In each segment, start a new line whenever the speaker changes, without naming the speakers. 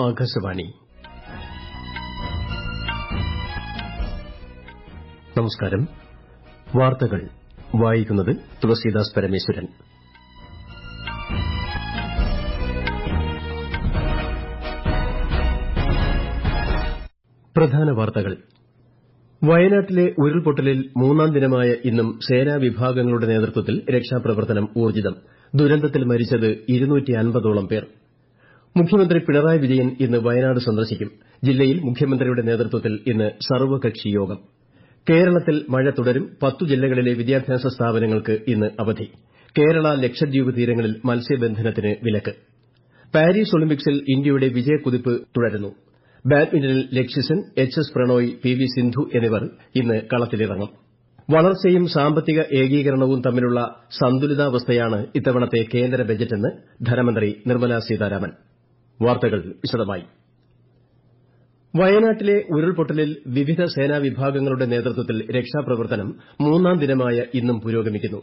ആകാശവാണി നമസ്കാരം വാർത്തകൾ വായിക്കുന്നത് തുളസീദാസ് പരമേശ്വരൻ പ്രധാന വാർത്തകൾ വയനാട്ടിലെ ഉരുൾപൊട്ടലിൽ മൂന്നാം ദിനമായ ഇന്നും സേനാ വിഭാഗങ്ങളുടെ നേതൃത്വത്തിൽ രക്ഷാപ്രവർത്തനം ഊർജ്ജിതം ദുരന്തത്തിൽ മരിച്ചത് ഓളം പേർ മുഖ്യമന്ത്രി പിണറായി വിജയൻ ഇന്ന് വയനാട് സന്ദർശിക്കും ജില്ലയിൽ മുഖ്യമന്ത്രിയുടെ നേതൃത്വത്തിൽ ഇന്ന് സർവ്വകക്ഷി യോഗം കേരളത്തിൽ മഴ തുടരും പത്തു ജില്ലകളിലെ വിദ്യാഭ്യാസ സ്ഥാപനങ്ങൾക്ക് ഇന്ന് അവധി കേരള ലക്ഷദ്വീപ് തീരങ്ങളിൽ മത്സ്യബന്ധനത്തിന് വിലക്ക് പാരീസ് ഒളിമ്പിക്സിൽ ഇന്ത്യയുടെ വിജയക്കുതിപ്പ് തുടരുന്നു ബാഡ്മിന്റണിൽ Lakshya Sen H S Prannoy P V Sindhu എന്നിവർ ഇന്ന് കളത്തിലിറങ്ങും വളർച്ചയും സാമ്പത്തിക ഏകീകരണവും തമ്മിലുള്ള സന്തുലിതാവസ്ഥയാണ് ഇത്തവണത്തെ കേന്ദ്ര ബജറ്റെന്ന് ധനമന്ത്രി നിർമ്മലാ സീതാരാമൻ വാർത്തകൾ വിശദമായി വയനാട്ടിലെ ഉരുൾപൊട്ടലിൽ വിവിധ സേനാ വിഭാഗങ്ങളുടെ നേതൃത്വത്തിൽ രക്ഷാപ്രവർത്തനം മൂന്നാം ദിനമായ ഇന്നും പുരോഗമിക്കുന്നു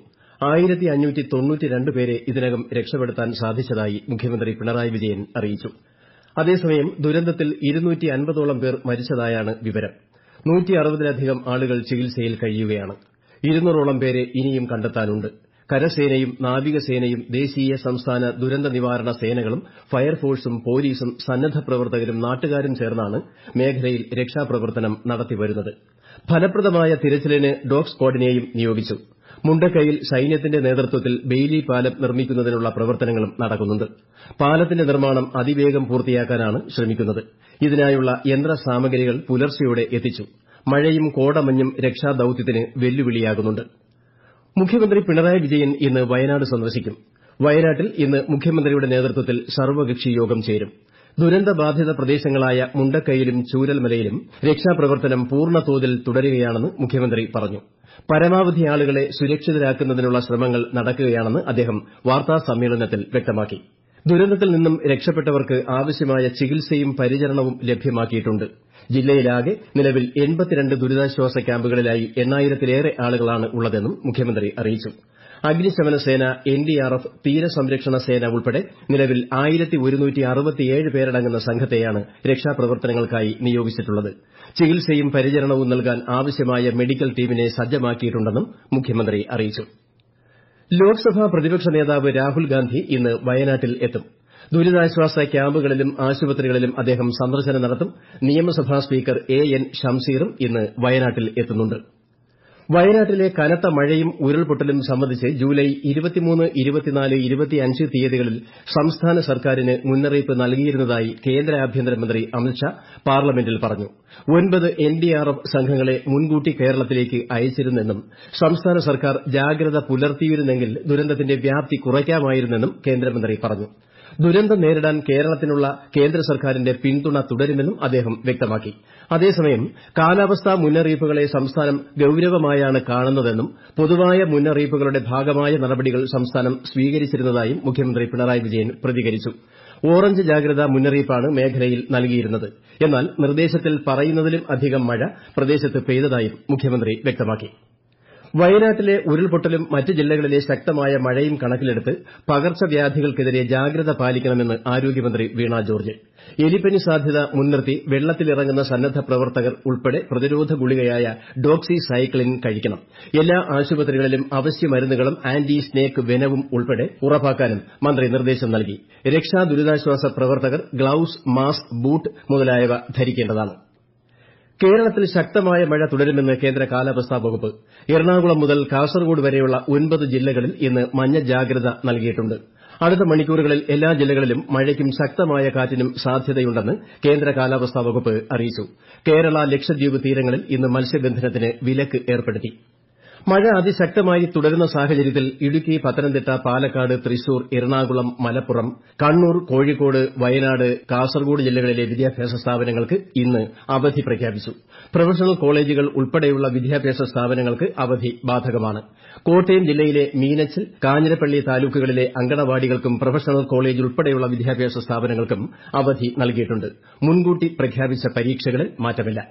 പേരെ ഇതിനകം രക്ഷപ്പെടുത്താൻ സാധിച്ചതായി മുഖ്യമന്ത്രി പിണറായി വിജയൻ അറിയിച്ചു അതേസമയം ദുരന്തത്തിൽ ഓളം പേർ മരിച്ചതായാണ് വിവരം ലധികം ആളുകൾ ചികിത്സയിൽ കഴിയുകയാണ് ഇരുന്നൂറോളം പേരെ ഇനിയും കണ്ടെത്താനുണ്ട് കരസേനയും നാവികസേനയും ദേശീയ സംസ്ഥാന ദുരന്ത നിവാരണ സേനകളും ഫയർഫോഴ്സും പോലീസും സന്നദ്ധ പ്രവർത്തകരും നാട്ടുകാരും ചേർന്നാണ് മേഖലയിൽ രക്ഷാപ്രവർത്തനം നടത്തിവരുന്നത് ഫലപ്രദമായ തിരച്ചിലിന് ഡോഗ് സ്ക്വാഡിനെയും നിയോഗിച്ചു മുണ്ടക്കൈയിൽ സൈന്യത്തിന്റെ നേതൃത്വത്തിൽ ബെയ്ലി പാലം നിർമ്മിക്കുന്നതിനുള്ള പ്രവർത്തനങ്ങളും നടക്കുന്നുണ്ട് പാലത്തിന്റെ നിർമ്മാണം അതിവേഗം പൂർത്തിയാക്കാനാണ് ശ്രമിക്കുന്നത് ഇതിനായുള്ള യന്ത്രസാമഗ്രികൾ പുലർച്ചെയോടെ എത്തിച്ചു മഴയും കോടമഞ്ഞും രക്ഷാദൌത്യത്തിന് വെല്ലുവിളിയാകുന്നുണ്ട് മുഖ്യമന്ത്രി പിണറായി വിജയൻ ഇന്ന് വയനാട് സന്ദർശിക്കും വയനാട്ടിൽ ഇന്ന് മുഖ്യമന്ത്രിയുടെ നേതൃത്വത്തിൽ സർവ്വകക്ഷി യോഗം ചേരും ദുരന്തബാധിത പ്രദേശങ്ങളായ മുണ്ടക്കൈയിലും ചൂരൽമലയിലും രക്ഷാപ്രവർത്തനം പൂർണ്ണതോതിൽ തുടരുകയാണെന്ന് മുഖ്യമന്ത്രി പറഞ്ഞു പരമാവധി ആളുകളെ സുരക്ഷിതരാക്കുന്നതിനുള്ള ശ്രമങ്ങൾ നടക്കുകയാണെന്ന് അദ്ദേഹം വാർത്താസമ്മേളനത്തിൽ വ്യക്തമാക്കി ദുരന്തത്തിൽ നിന്നും രക്ഷപ്പെട്ടവർക്ക് ആവശ്യമായ ചികിത്സയും പരിചരണവും ലഭ്യമാക്കിയിട്ടുണ്ട് ജില്ലയിലാകെ നിലവിൽ ദുരിതാശ്വാസ ക്യാമ്പുകളിലായി എണ്ണായിരത്തിലേറെ ആളുകളാണ് ഉള്ളതെന്നും മുഖ്യമന്ത്രി അറിയിച്ചു അഗ്നിശമന സേന എൻഡിആർഎഫ് തീരസംരക്ഷണ സേന ഉൾപ്പെടെ നിലവിൽ പേരടങ്ങുന്ന സംഘത്തെയാണ് രക്ഷാപ്രവർത്തനങ്ങൾക്കായി നിയോഗിച്ചിട്ടുള്ളത് ചികിത്സയും പരിചരണവും നൽകാൻ ആവശ്യമായ മെഡിക്കൽ ടീമിനെ സജ്ജമാക്കിയിട്ടുണ്ടെന്നും മുഖ്യമന്ത്രി അറിയിച്ചു ലോക്സഭാ പ്രതിപക്ഷ നേതാവ് രാഹുൽ ഗാന്ധി ഇന്ന് വയനാട്ടിൽ എത്തും ദുരിതാശ്വാസ ക്യാമ്പുകളിലും ആശുപത്രികളിലും അദ്ദേഹം സന്ദർശനം നടത്തും നിയമസഭാ സ്പീക്കർ എ എൻ ഷംസീറും ഇന്ന് വയനാട്ടിൽ എത്തുന്നുണ്ട് വയനാട്ടിലെ കനത്ത മഴയും ഉരുൾപൊട്ടലും സംബന്ധിച്ച് ജൂലൈ തീയതികളിൽ സംസ്ഥാന സർക്കാരിന് മുന്നറിയിപ്പ് നൽകിയിരുന്നതായി കേന്ദ്ര ആഭ്യന്തരമന്ത്രി അമിത്ഷാ പാർലമെന്റിൽ പറഞ്ഞു ഒൻപത് എൻഡിആർഎഫ് സംഘങ്ങളെ മുൻകൂട്ടി കേരളത്തിലേക്ക് അയച്ചിരുന്നെന്നും സംസ്ഥാന സർക്കാർ ജാഗ്രത പുലർത്തിയിരുന്നെങ്കിൽ ദുരന്തത്തിന്റെ വ്യാപ്തി കുറയ്ക്കാമായിരുന്നെന്നും കേന്ദ്രമന്ത്രി പറഞ്ഞു ദുരന്തം നേരിടാൻ കേരളത്തിനുള്ള കേന്ദ്ര സർക്കാരിന്റെ പിന്തുണ തുടരുമെന്നും അദ്ദേഹം വ്യക്തമാക്കി അതേസമയം കാലാവസ്ഥാ മുന്നറിയിപ്പുകളെ സംസ്ഥാനം ഗൌരവമായാണ് കാണുന്നതെന്നും പൊതുവായ മുന്നറിയിപ്പുകളുടെ ഭാഗമായ നടപടികൾ സംസ്ഥാനം സ്വീകരിച്ചിരുന്നതായും മുഖ്യമന്ത്രി പിണറായി വിജയൻ പ്രതികരിച്ചു ഓറഞ്ച് ജാഗ്രതാ മുന്നറിയിപ്പാണ് മേഖലയിൽ നൽകിയിരുന്നത് എന്നാൽ നിർദ്ദേശത്തിൽ പറയുന്നതിലും അധികം മഴ പ്രദേശത്ത് പെയ്തതായും മുഖ്യമന്ത്രി വ്യക്തമാക്കി വയനാട്ടിലെ ഉരുൾപൊട്ടലും മറ്റ് ജില്ലകളിലെ ശക്തമായ മഴയും കണക്കിലെടുത്ത് പകർച്ചവ്യാധികൾക്കെതിരെ ജാഗ്രത പാലിക്കണമെന്ന് ആരോഗ്യമന്ത്രി വീണ ജോർജ് എലിപ്പനി സാധ്യത മുൻനിർത്തി വെള്ളത്തിലിറങ്ങുന്ന സന്നദ്ധ പ്രവർത്തകർ ഉൾപ്പെടെ പ്രതിരോധ ഗുളികയായ ഡോക്സി സൈക്ലിൻ കഴിക്കണം എല്ലാ ആശുപത്രികളിലും അവശ്യ മരുന്നുകളും ആന്റി സ്നേക്ക് വെനവും ഉൾപ്പെടെ ഉറപ്പാക്കാനും മന്ത്രി നിർദ്ദേശം നൽകി രക്ഷാ ദുരിതാശ്വാസ പ്രവർത്തകർ ഗ്ലൌസ് മാസ്ക് ബൂട്ട് മുതലായവ ധരിക്കേണ്ടതാണ് കേരളത്തിൽ ശക്തമായ മഴ തുടരുമെന്ന് കേന്ദ്ര കാലാവസ്ഥാ വകുപ്പ് എറണാകുളം മുതൽ കാസർഗോഡ് വരെയുള്ള ഒൻപത് ജില്ലകളിൽ ഇന്ന് മഞ്ഞ ജാഗ്രത നൽകിയിട്ടുണ്ട് അടുത്ത മണിക്കൂറുകളിൽ എല്ലാ ജില്ലകളിലും മഴയ്ക്കും ശക്തമായ കാറ്റിനും സാധ്യതയുണ്ടെന്ന് കേന്ദ്ര കാലാവസ്ഥാ വകുപ്പ് അറിയിച്ചു കേരള ലക്ഷദ്വീപ് തീരങ്ങളിൽ ഇന്ന് മത്സ്യബന്ധനത്തിന് വിലക്ക് ഏർപ്പെടുത്തി മഴ അതിശക്തമായി തുടരുന്ന സാഹചര്യത്തിൽ ഇടുക്കി പത്തനംതിട്ട പാലക്കാട് തൃശൂർ എറണാകുളം മലപ്പുറം കണ്ണൂർ കോഴിക്കോട് വയനാട് കാസർഗോഡ് ജില്ലകളിലെ വിദ്യാഭ്യാസ സ്ഥാപനങ്ങൾക്ക് ഇന്ന് അവധി പ്രഖ്യാപിച്ചു പ്രൊഫഷണൽ കോളേജുകൾ ഉൾപ്പെടെയുള്ള വിദ്യാഭ്യാസ സ്ഥാപനങ്ങൾക്ക് അവധി ബാധകമാണ് കോട്ടയം ജില്ലയിലെ മീനച്ചിൽ കാഞ്ഞിരപ്പള്ളി താലൂക്കുകളിലെ അങ്കണവാടികൾക്കും പ്രൊഫഷണൽ കോളേജ് ഉൾപ്പെടെയുള്ള വിദ്യാഭ്യാസ സ്ഥാപനങ്ങൾക്കും അവധി നൽകിയിട്ടുണ്ട് മുൻകൂട്ടി പ്രഖ്യാപിച്ച പരീക്ഷകളിൽ മാറ്റമില്ല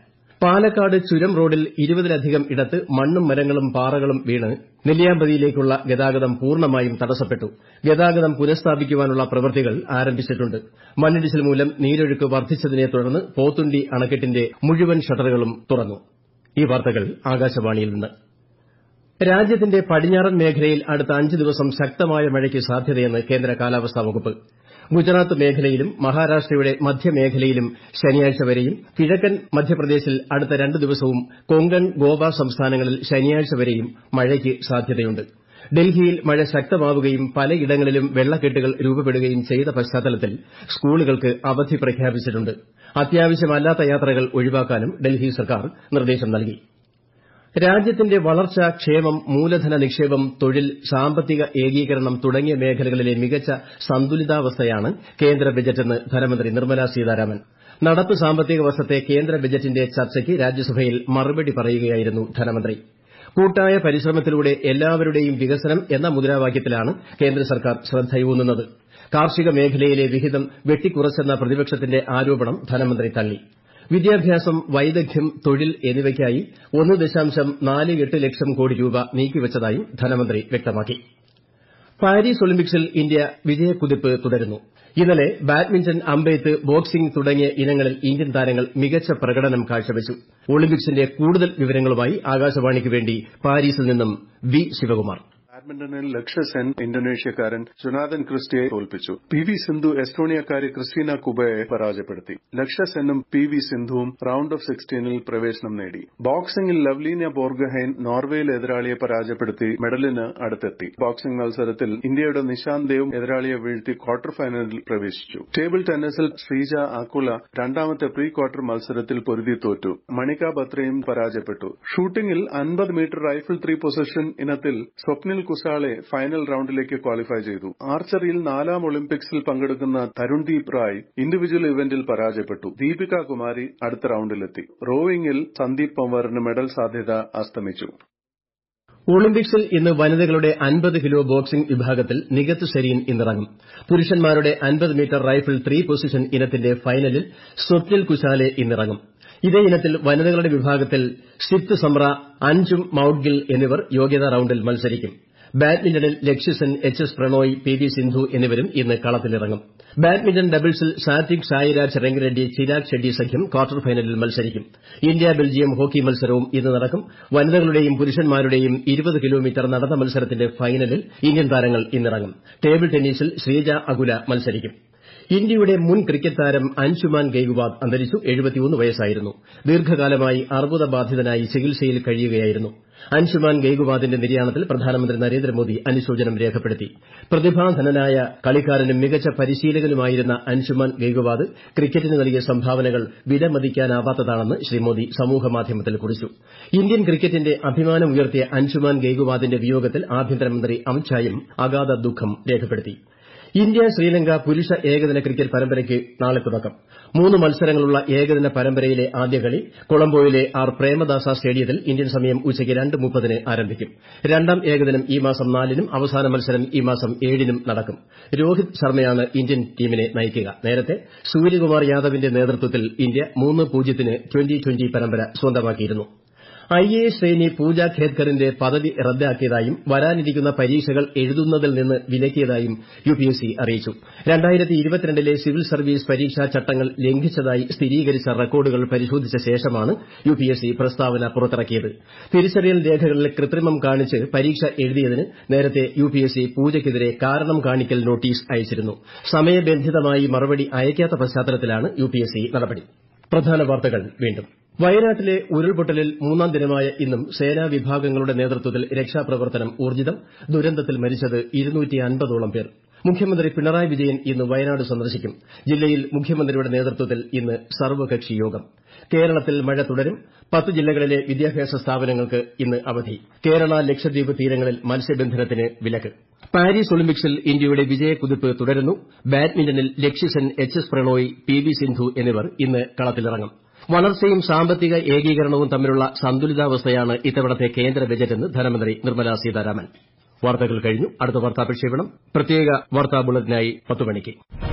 പാലക്കാട് ചുരം റോഡിൽ ഇരുപതിലധികം ഇടത്ത് മണ്ണും മരങ്ങളും പാറകളും വീണ് നെല്ലിയാമ്പതിയിലേക്കുള്ള ഗതാഗതം പൂർണ്ണമായും തടസ്സപ്പെട്ടു ഗതാഗതം പുനഃസ്ഥാപിക്കാനുള്ള പ്രവൃത്തികൾ ആരംഭിച്ചിട്ടുണ്ട് മണ്ണിടിച്ചിൽ മൂലം നീരൊഴുക്ക് വർദ്ധിച്ചതിനെ തുടർന്ന് പോത്തുണ്ടി അണക്കെട്ടിന്റെ മുഴുവൻ ഷട്ടറുകളും തുറന്നു ഈ വാർത്തകൾ ആകാശവാണിയിൽ നിന്ന് രാജ്യത്തിന്റെ പടിഞ്ഞാറൻ മേഖലയിൽ അടുത്ത അഞ്ച് ദിവസം ശക്തമായ മഴയ്ക്ക് സാധ്യതയെന്ന് കേന്ദ്ര കാലാവസ്ഥാ വകുപ്പ് ഗുജറാത്ത് മേഖലയിലും മഹാരാഷ്ട്രയുടെ മധ്യമേഖലയിലും ശനിയാഴ്ച വരെയും കിഴക്കൻ മധ്യപ്രദേശിൽ അടുത്ത രണ്ട് ദിവസവും കൊങ്കൺ ഗോവ സംസ്ഥാനങ്ങളിൽ ശനിയാഴ്ച വരെയും മഴയ്ക്ക് സാധ്യതയുണ്ട് ഡൽഹിയിൽ മഴ ശക്തമാവുകയും പലയിടങ്ങളിലും വെള്ളക്കെട്ടുകൾ രൂപപ്പെടുകയും ചെയ്ത പശ്ചാത്തലത്തിൽ സ്കൂളുകൾക്ക് അവധി പ്രഖ്യാപിച്ചിട്ടുണ്ട് അത്യാവശ്യമല്ലാത്ത യാത്രകൾ ഒഴിവാക്കാനും ഡൽഹി സർക്കാർ നിർദ്ദേശം നൽകി രാജ്യത്തിന്റെ വളർച്ച ക്ഷേമം മൂലധന നിക്ഷേപം തൊഴിൽ സാമ്പത്തിക ഏകീകരണം തുടങ്ങിയ മേഖലകളിലെ മികച്ച സന്തുലിതാവസ്ഥയാണ് കേന്ദ്ര ബജറ്റെന്ന് ധനമന്ത്രി നിർമ്മല സീതാരാമൻ നടപ്പ് സാമ്പത്തിക വർഷത്തെ കേന്ദ്ര ബജറ്റിന്റെ ചർച്ചയ്ക്ക് രാജ്യസഭയിൽ മറുപടി പറയുകയായിരുന്നു ധനമന്ത്രി കൂട്ടായ പരിശ്രമത്തിലൂടെ എല്ലാവരുടെയും വികസനം എന്ന മുദ്രാവാക്യത്തിലാണ് കേന്ദ്ര സർക്കാർ ശ്രദ്ധയൂന്നുന്നത് കാർഷിക മേഖലയിലെ വിഹിതം വെട്ടിക്കുറച്ചെന്ന പ്രതിപക്ഷത്തിന്റെ ആരോപണം ധനമന്ത്രി തള്ളി വിദ്യാഭ്യാസം വൈദഗ്ധ്യം തൊഴിൽ എന്നിവയ്ക്കായി ഒന്ന് ദശാംശം നാല് എട്ട് ലക്ഷം കോടി രൂപ നീക്കിവച്ചതായും ധനമന്ത്രി വ്യക്തമാക്കി പാരീസ് ഒളിമ്പിക്സിൽ ഇന്ത്യ വിജയക്കുതിപ്പ് തുടരുന്നു ഇന്നലെ ബാഡ്മിന്റൺ അമ്പെയ്ത്ത് ബോക്സിംഗ് തുടങ്ങിയ ഇനങ്ങളിൽ ഇന്ത്യൻ താരങ്ങൾ മികച്ച പ്രകടനം കാഴ്ചവച്ചു ഒളിമ്പിക്സിന്റെ കൂടുതൽ വിവരങ്ങളുമായി ആകാശവാണിക്ക് വേണ്ടി പാരീസിൽ നിന്നും വി ശിവകുമാർ
ബാഡ്മിന്റണിൽ ലക്ഷ്യ സെൻ ഇന്തോനേഷ്യക്കാരൻ ജൊനാഥൻ ക്രിസ്റ്റിയെ തോൽപ്പിച്ചു പി വി സിന്ധു എസ്റ്റോണിയക്കാരി ക്രിസ്റ്റീന കുബയെ പരാജയപ്പെടുത്തി ലക്ഷ്യ സെന്നും പി വി സിന്ധുവും റൌണ്ട് ഓഫ് സിക്സ്റ്റീനിൽ പ്രവേശനം നേടി ബോക്സിംഗിൽ ലവ്ലീന ബോർഗഹൈൻ നോർവേയിൽ എതിരാളിയെ പരാജയപ്പെടുത്തി മെഡലിന് അടുത്തെത്തി ബോക്സിംഗ് മത്സരത്തിൽ ഇന്ത്യയുടെ നിശാന്ത് ദേവും എതിരാളിയെ വീഴ്ത്തി ക്വാർട്ടർ ഫൈനലിൽ പ്രവേശിച്ചു ടേബിൾ ടെന്നീസിൽ ശ്രീജ ആക്കുല രണ്ടാമത്തെ പ്രീ ക്വാർട്ടർ മത്സരത്തിൽ പൊരുതി തോറ്റു മണിക ബത്രയും പരാജയപ്പെട്ടു ഷൂട്ടിംഗിൽ അൻപത് മീറ്റർ റൈഫിൾ ത്രീ പൊസിഷൻ ഇനത്തിൽ സ്വപ്നിൽ കുസാളെ ഫൈനൽ റൌണ്ടിലേക്ക് ക്വാളിഫൈ ചെയ്തു ആർച്ചറിയിൽ നാലാം ഒളിമ്പിക്സിൽ പങ്കെടുക്കുന്ന തരുൺദീപ് റായ് ഇൻഡിവിജ്വൽ ഇവന്റിൽ പരാജയപ്പെട്ടു ദീപിക കുമാരി അടുത്ത റൌണ്ടിലെത്തി റോയിംഗിൽ സന്ദീപ് പവാറിന് മെഡൽ സാധ്യത അസ്തമിച്ചു
ഒളിമ്പിക്സിൽ ഇന്ന് വനിതകളുടെ അൻപത് കിലോ ബോക്സിംഗ് വിഭാഗത്തിൽ നികത്ത് സെരീൻ ഇന്നിറങ്ങും പുരുഷന്മാരുടെ അൻപത് മീറ്റർ റൈഫിൾ ത്രീ പൊസിഷൻ ഇനത്തിന്റെ ഫൈനലിൽ സ്വപ്നിൽ കുശാലെ ഇന്നിറങ്ങും ഇതേ ഇനത്തിൽ വനിതകളുടെ വിഭാഗത്തിൽ സിത്ത് സംറ അൻജും മൌഡ്ഗിൽ എന്നിവർ യോഗ്യതാ റൌണ്ടിൽ മത്സരിക്കും ബാഡ്മിന്റണിൽ Lakshya Sen H S Prannoy P V Sindhu എന്നിവരും ഇന്ന് കളത്തിലിറങ്ങും ബാഡ്മിന്റൺ ഡബിൾസിൽ സാത്വിക് സായിരാജ് രംഗറെഡ്ഡി ചിരാഗ് ഷെഡ്ഡി സഖ്യം ക്വാർട്ടർ ഫൈനലിൽ മത്സരിക്കും ഇന്ത്യ ബെൽജിയം ഹോക്കി മത്സരവും ഇന്ന് നടക്കും വനിതകളുടെയും പുരുഷന്മാരുടെയും ഇരുപത് കിലോമീറ്റർ നടന്ന മത്സരത്തിന്റെ ഫൈനലിൽ ഇന്ത്യൻ താരങ്ങൾ ഇന്നിറങ്ങും ടേബിൾ ടെന്നീസിൽ ശ്രീജ അകുല മത്സരിക്കും ഇന്ത്യയുടെ മുൻ ക്രിക്കറ്റ് താരം അൻഷുമാൻ ഗെയ്ക്വാദ് അന്തരിച്ചു വയസ്സായിരുന്നു ദീർഘകാലമായി അർബുദബാധിതനായി ചികിത്സയിൽ കഴിയുകയായിരുന്നു അൻഷുമാൻ ഗെയ്ക്വാദിന്റെ നിര്യാണത്തിൽ പ്രധാനമന്ത്രി നരേന്ദ്രമോദി അനുശോചനം രേഖപ്പെടുത്തി പ്രതിഭാധനനായ കളിക്കാരനും മികച്ച പരിശീലകനുമായിരുന്ന അൻഷുമാൻ ഗെയ്ക്വാദ് ക്രിക്കറ്റിന് നൽകിയ സംഭാവനകൾ വിലമതിക്കാനാവാത്തതാണെന്ന് ശ്രീ മോദി സമൂഹമാധ്യമത്തിൽ കുറിച്ചു ഇന്ത്യൻ ക്രിക്കറ്റിന്റെ അഭിമാനമുയർത്തിയ അൻഷുമാൻ ഗെയ്ക്വാദിന്റെ വിയോഗത്തിൽ ആഭ്യന്തരമന്ത്രി അമിത് ഷായും അഗാധ ദുഃഖം രേഖപ്പെടുത്തി ഇന്ത്യ ശ്രീലങ്ക പുരുഷ ഏകദിന ക്രിക്കറ്റ് പരമ്പരയ്ക്ക് നാളെ തുടക്കം മൂന്ന് മത്സരങ്ങളുള്ള ഏകദിന പരമ്പരയിലെ ആദ്യ കളി കൊളംബോയിലെ ആർ പ്രേമദാസ സ്റ്റേഡിയത്തിൽ ഇന്ത്യൻ സമയം ഉച്ചയ്ക്ക് രണ്ട് മുപ്പതിന് ആരംഭിക്കും രണ്ടാം ഏകദിനം ഈ മാസം നാലിനും അവസാന മത്സരം ഈ മാസം ഏഴിനും നടക്കും രോഹിത് ശർമ്മയാണ് ഇന്ത്യൻ ടീമിനെ നയിക്കുക നേരത്തെ സൂര്യകുമാർ യാദവിന്റെ നേതൃത്വത്തിൽ ഇന്ത്യ മൂന്ന് പൂജ്യത്തിന് ട്വന്റി ട്വന്റി പരമ്പര സ്വന്തമാക്കിയിരുന്നു I A S trainee Pooja ഖേദ്കറിന്റെ പദവി റദ്ദാക്കിയതായും വരാനിരിക്കുന്ന പരീക്ഷകൾ എഴുതുന്നതിൽ നിന്ന് വിലക്കിയതായും യു പി എസ് സി അറിയിച്ചു ലെ സിവിൽ സർവീസ് പരീക്ഷാ ചട്ടങ്ങൾ ലംഘിച്ചതായി സ്ഥിരീകരിച്ച റെക്കോർഡുകൾ പരിശോധിച്ച ശേഷമാണ് യു പി എസ് സി പ്രസ്താവന പുറത്തിറക്കിയത് തിരിച്ചറിയൽ രേഖകളിൽ കൃത്രിമം കാണിച്ച് പരീക്ഷ എഴുതിയതിന് നേരത്തെ യു പി എസ് സി പൂജയ്ക്കെതിരെ കാരണം കാണിക്കൽ നോട്ടീസ് അയച്ചിരുന്നു സമയബന്ധിതമായി മറുപടി അയക്കാത്ത പശ്ചാത്തലത്തിലാണ് യു പി എസ് സി നടപടി പ്രധാന വാർത്തകൾ വീണ്ടും വയനാട്ടിലെ ഉരുൾപൊട്ടലിൽ മൂന്നാം ദിനമായ ഇന്നും സേനാ വിഭാഗങ്ങളുടെ നേതൃത്വത്തിൽ രക്ഷാപ്രവർത്തനം ഊർജ്ജിതം ദുരന്തത്തിൽ മരിച്ചത് ഓളം പേർ മുഖ്യമന്ത്രി പിണറായി വിജയൻ ഇന്ന് വയനാട് സന്ദർശിക്കും ജില്ലയിൽ മുഖ്യമന്ത്രിയുടെ നേതൃത്വത്തിൽ ഇന്ന് സർവകക്ഷി യോഗം കേരളത്തിൽ മഴ തുടരും പത്ത് ജില്ലകളിലെ വിദ്യാഭ്യാസ സ്ഥാപനങ്ങൾക്ക് ഇന്ന് അവധി കേരള ലക്ഷദ്വീപ് തീരങ്ങളിൽ മത്സ്യബന്ധനത്തിന് വിലക്ക് പാരീസ് ഒളിമ്പിക്സിൽ ഇന്ത്യയുടെ വിജയക്കുതിപ്പ് തുടരുന്നു ബാഡ്മിന്റണിൽ Lakshya Sen H S Prannoy P V Sindhu എന്നിവർ ഇന്ന് കളത്തിലിറങ്ങും വളർച്ചയും സാമ്പത്തിക ഏകീകരണവും തമ്മിലുള്ള സന്തുലിതാവസ്ഥയാണ് ഇത്തവണത്തെ കേന്ദ്ര ബജറ്റെന്ന് ധനമന്ത്രി നിർമ്മല സീതാരാമൻ വാർത്തകൾ കഴിഞ്ഞു അടുത്ത വാർത്താ പ്രക്ഷേപണം പ്രത്യേക വാർത്താ ബുള്ളറ്റിനായി പത്ത് മണിക്ക്